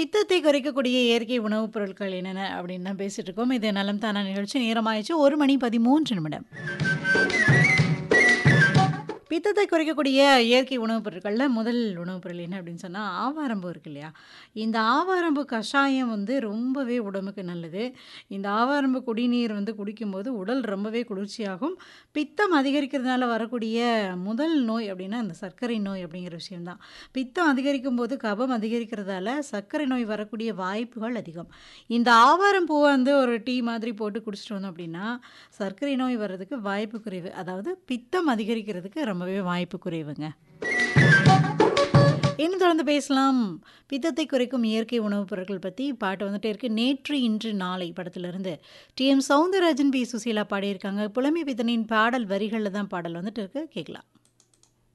பித்தத்தை குறைக்கக்கூடிய இயற்கை உணவுப் பொருட்கள் என்னென்ன அப்படின்னு தான் பேசிட்டு இருக்கோம். இது நலம் தானா நிகழ்ச்சி நேரமாயிடுச்சு 1 மணி 13 நிமிடம். பித்தத்தை குறைக்கக்கூடிய இயற்கை உணவுப் பொருட்கள்ல முதல் உணவுப் பொருள் என்ன அப்படின்னு சொன்னா, ஆவாரம்பூ இருக்கு இல்லையா? இந்த ஆவாரம்பூ கஷாயம் வந்து ரொம்பவே உடம்புக்கு நல்லது. இந்த ஆவாரம்பூ குடிநீர் வந்து குடிக்கும்போது உடல் ரொம்பவே குளிர்ச்சியாகும். பித்தம் அதிகரிக்கிறதுனால வரக்கூடிய முதல் நோய் அப்படின்னா, இந்த சர்க்கரை நோய் அப்படிங்கிற விஷயம் தான். பித்தம் அதிகரிக்கும்போது கபம் அதிகரிக்கிறதால சர்க்கரை நோய் வரக்கூடிய வாய்ப்புகள் அதிகம். இந்த ஆவாரம் பூவ வந்து ஒரு டீ மாதிரி போட்டு குடிச்சிட்டு வந்தோம் அப்படின்னா, சர்க்கரை நோய் வர்றதுக்கு வாய்ப்பு குறைவு. அதாவது பித்தம் அதிகரிக்கிறதுக்கு ரொம்பவே வாய்ப்பு குறைவுங்க. இன்னும் தொடர்ந்து பேசலாம். பித்தத்தை குறைக்கும் இயற்கை உணவுப் பொருட்கள் பத்தி பாட்டு வந்துட்டே இருக்கு. நேற்று, இன்று, நாளை படத்திலிருந்து T. M. Soundararajan, P. Susheela பாடியிருக்காங்க. புலமை பித்தனின் பாடல் வரிகள்ல தான் பாடல் வந்துட்டு இருக்கு. கேக்கலாம்.